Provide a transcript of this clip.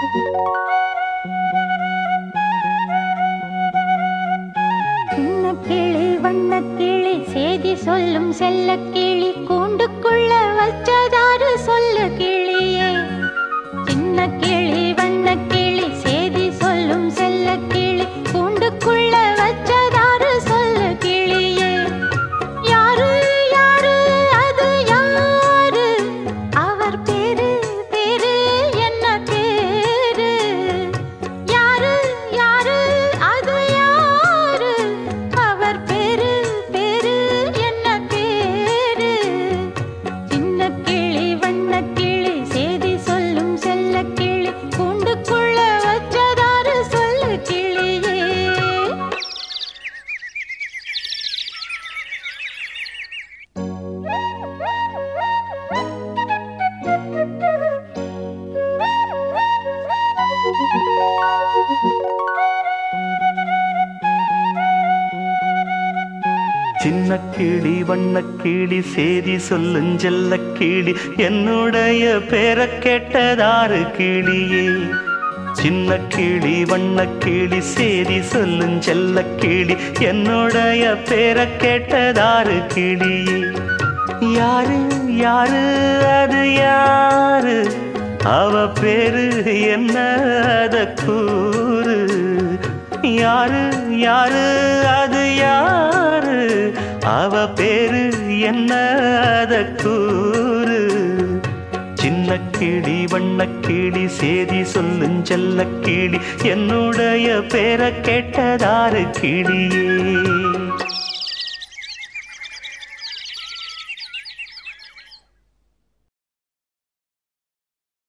சின்ன கிளி வண்ண கிளி செய்தி சொல்லும் செல்ல கிளி கூண்டுக்குள்ள வச்சதாரு சொல்லு கிளியே சின்ன கிளி வண்ண கிளி செய்தி சொல்லும் செல்ல கிளி கூண்டுக்குள்ள வச்சதாரு சொல்லு கிளியே யாரு யாரு அது யாரு அவர் பேரு பேரு என்ன பேரு யாரு யாரு அது யாரு அவர் பேரு பேரு என்ன பேரு சின்ன கிளி வண்ண கிளி செய்தி சொல்லும் செல்ல கிளி கூண்டுக்குள்ள வச்சதாரு சொல்லு கிளியே சின்ன கிளி வண்ண கிளி சேதி சொல்லும் செல்ல கிளி என்னுடைய பேரை கேட்டதாரு கிளியே சின்ன கிளி வண்ண கிளி சேதி சொல்லும் செல்ல கிளி என்னுடைய பேரை கேட்டதாரு கிளியே யாரு யாரு அது யாரு அவ பேரு என்ன அத கூறு யாரு யாரு அது யாரு அவ பேரு என்ன அத கூறு சின்ன கிளி வண்ண கிளி சேதி சொல்லும் செல்ல கிளி என்னுடைய பேரை கேட்டதாரு கிளியே